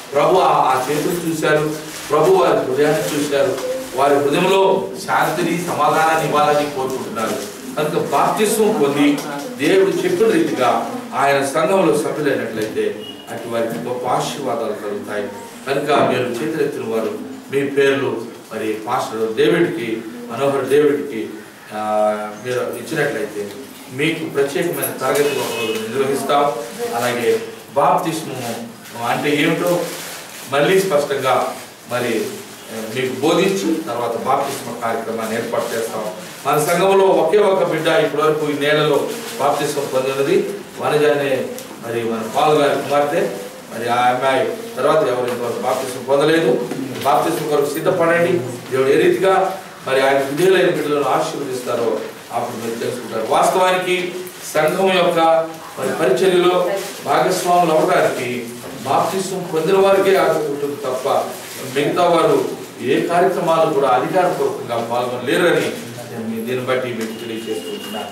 ప్రభు ఆ ఆ చేతులు చూశారు ప్రభు వారి హృదయాన్ని చూశారు వారి హృదయంలో శాంతిని సమాధానాన్ని ఇవ్వాలని కోరుకుంటున్నారు కనుక బాప్తిస్వం పొంది దేవుడు చెప్పిన రీతిగా ఆయన సంఘంలో సభ్యులైనట్లయితే అటు వారికి గొప్ప ఆశీర్వాదాలు కలుగుతాయి కనుక మీరు చేతులెత్తిన వారు మీ పేర్లు మరి మాస్టర్ డేవిడ్కి మనోహర్ డేవిడ్కి ఆ, మీరు ఇచ్చినట్లయితే మీకు ప్రత్యేకమైన తరగతి ఒకరోజు నిర్వహిస్తాం అలాగే బాప్తిస్మము అంటే ఏమిటో మళ్ళీ స్పష్టంగా మరి ఆ, మీకు బోధించి తర్వాత బాప్తిస్మ కార్యక్రమాన్ని ఏర్పాటు చేస్తాం మన సంఘంలో ఒకే ఒక బిడ్డ ఇప్పటివరకు ఈ నేలలో బాప్తిస్మం పొందినది వనజానే మరి మన పాలు గారి కుమార్తె మరి ఆ అమ్మాయి తర్వాత ఎవరు ఇంతవరకు బాప్తిస్మం పొందలేదు బాప్తిస్మం కొరకు సిద్ధపడండి దేవుడు ఏ రీతిగా మరి ఆయన విధులైన బిడ్డలను ఆశీర్వదిస్తారో అప్పుడు మీరు తెలుసుకుంటారు వాస్తవానికి సంఘం యొక్క మరి పరిచర్యలో భాగస్వాములు అవడానికి బాప్తిస్వం పొందిన వారికే అర్హత ఉంటుంది తప్ప మిగతా వారు ఏ కార్యక్రమాలు కూడా అధికారపూర్వకంగా పాల్గొనలేరని నేను మీ- దీన్ని బట్టి మీకు తెలియజేసుకుంటున్నాను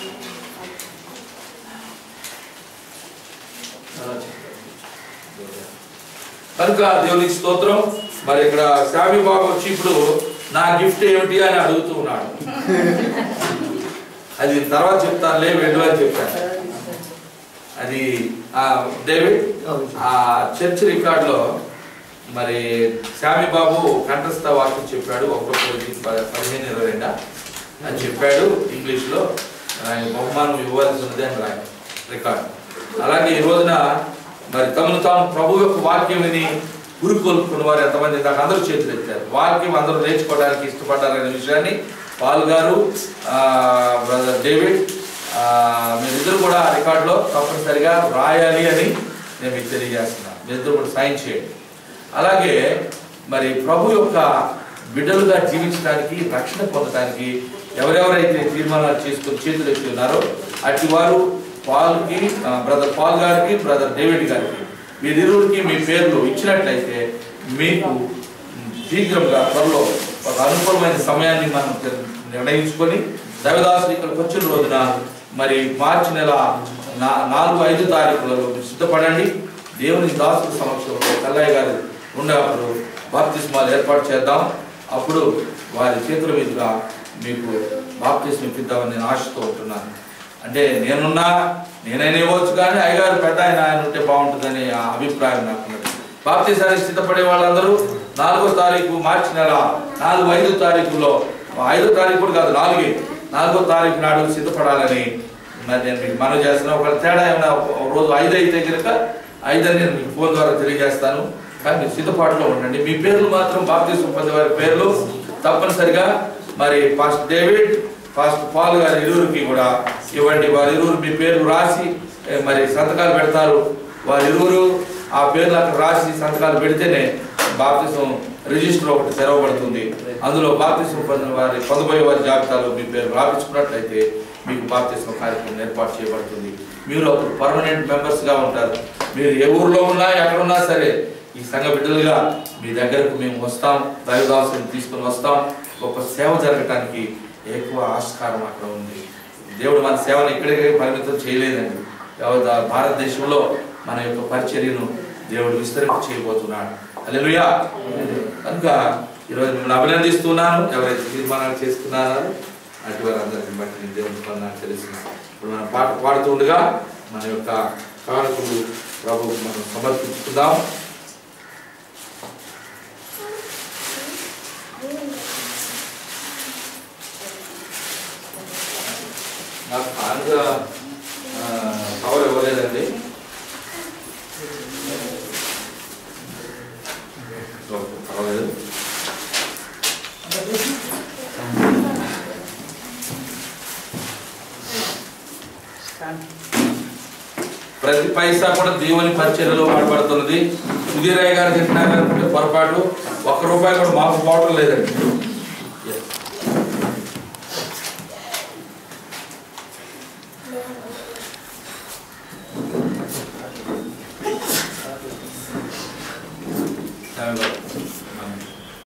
కనుక దేవునికి స్తోత్రం మరి ఇక్కడ శామి బాబు వచ్చి ఇప్పుడు నా గిఫ్ట్ ఏమిటి అని అడుగుతూ ఉన్నాడు అది తర్వాత చెప్తానులే వెళ్ళు అని చెప్పాను అది ఆ డేవిడ్ ఆ చర్చ్ రికార్డులో మరి శామి బాబు కంఠస్థ వాక్యం చెప్పాడు ఒక్కొక్కరికి ప- పదిహేను ఇరవై రెండా అని చెప్పాడు ఇంగ్లీష్లో ఆయన బహుమానం ఇవ్వాల్సి ఉన్నది అని రాయ రికార్డు అలాగే ఈ రోజున మరి తమను తాము ప్రభు యొక్క వాక్యం విని గురి కోలుకున్న వారు ఎంతమంది దాకా అందరూ చేతులు ఎత్తారు వాక్యం అందరూ నేర్చుకోవడానికి ఇష్టపడ్డారనే విషయాన్ని పాల్ గారు ఆ, బ్రదర్ డేవిడ్ ఆ, మీరిద్దరు కూడా ఆ రికార్డులో తప్పనిసరిగా రాయాలి అని నేను మీకు తెలియజేస్తున్నాను మీరిద్దరు కూడా సైన్ చేయండి అలాగే మరి ప్రభు యొక్క బిడ్డలుగా జీవించడానికి రక్షణ పొందడానికి ఎవరెవరైతే తీర్మానాలు చేసుకుని చేతులు ఎత్తి ఉన్నారో అటు వారు పాల్కి ఆ, బ్రదర్ పాల్ గారికి బ్రదర్ డేవిడ్ గారికి వీరిరువురికి మీ పేర్లు ఇచ్చినట్లయితే మీకు శీఘ్రంగా త్వరలో ఒక అనుకూలమైన సమయాన్ని మనం నిర్ణయించుకొని దైవదాసులు ఇక్కడికి వచ్చిన రోజున మరి మార్చి నెల నా- నాలుగు ఐదు తారీఖులలో మీరు సిద్ధపడండి దేవుని దాసుల సమక్షంలో కల్లయ్య గారు ఉన్నప్పుడు బాప్తిస్మాలు ఏర్పాటు చేద్దాం అప్పుడు వారి చేతుల మీదుగా మీకు బాప్తిస్మ ఇప్పిద్దామని నేను ఆశతో ఉంటున్నాను అంటే నేనున్నా నేనైనా ఇవ్వచ్చు కానీ అయ్యగారు పెద్ద ఆయన ఆయన ఉంటే బాగుంటుందని ఆ అభిప్రాయం నాకు ఉన్నది బాప్తిసానికి సిద్ధపడే వాళ్ళందరూ నాలుగో తారీఖు మార్చి నెల నాలుగు ఐదు తారీఖులో ఐదో తారీఖు కూడా కాదు నాలుగే నాలుగో తారీఖు నాడు సిద్ధపడాలని మరి నేను మీకు మనవి చేస్తున్నాను ఒకవేళ తేడా ఏమైనా ఒక రోజు ఐదు అయితే కనుక ఐదు అని నేను మీకు ఫోన్ ద్వారా తెలియజేస్తాను కానీ మీరు సిద్ధపాటులో ఉండండి మీ పేర్లు మాత్రం బాప్తిసం పొందే వారి పేర్లు తప్పనిసరిగా మరి ఫాస్ట్ డేవిడ్ ఫాస్ట్ పాల్ గారి ఇరువురికి కూడా ఇవ్వండి వారి ఇరువురు మీ పేర్లు రాసి ఏ, మరి సంతకాలు పెడతారు వారి ఇరువురు ఆ పేర్లు అక్కడ రాసి సంతకాలు పెడితేనే బాప్తిసం రిజిస్టర్ ఒకటి తెరవబడుతుంది అందులో బాప్తిసం పొందిన వారి పొందబోయే వారి జాబితాలో మీ పేరు రాపించుకున్నట్లయితే మీకు బాప్తిసం కార్యక్రమం ఏర్పాటు చేయబడుతుంది మీరు అప్పుడు పర్మనెంట్ మెంబర్స్ గా ఉంటారు మీరు ఏ ఊర్లో ఉన్నా ఎక్కడ ఉన్నా సరే ఈ సంఘ బిడ్డలుగా మీ దగ్గరకు మేము వస్తాం దైవదాసుని తీసుకొని వస్తాం గొప్ప సేవ జరగటానికి ఎక్కువ ఆస్కారం అక్కడ ఉంది దేవుడు మన సేవను ఇక్కడే పరిమితం చేయలేదండి యావత్ భారతదేశంలో మన యొక్క పరిచర్యను దేవుడు విస్తరింప చేయబోతున్నాడు హల్లెలూయా కనుక ఈరోజు మిమ్మల్ని అభినందిస్తున్నాను ఎవరైతే తీర్మానాలు చేసుకున్నారో అటు వారందరిని బట్టి నేను దేవుని పొందాలని తెలుస్తున్నాను ఇప్పుడు మనం పాట పాడుతూ ఉండగా మన యొక్క కానుకలు ప్రభువు మనం సమర్పించుకుందాం నాకు కానుక ఆ, కవర్ ఇవ్వలేదండి ఓకే, పర్వాలేదు ప్రతి పైసా కూడా దేవుని పరిచర్యలో వాడబడుతున్నది సుధీరయ్య గారు చెప్పినారు అనుకుంటే పొరపాటు ఒక్క రూపాయి కూడా మాకు పోవటం లేదండి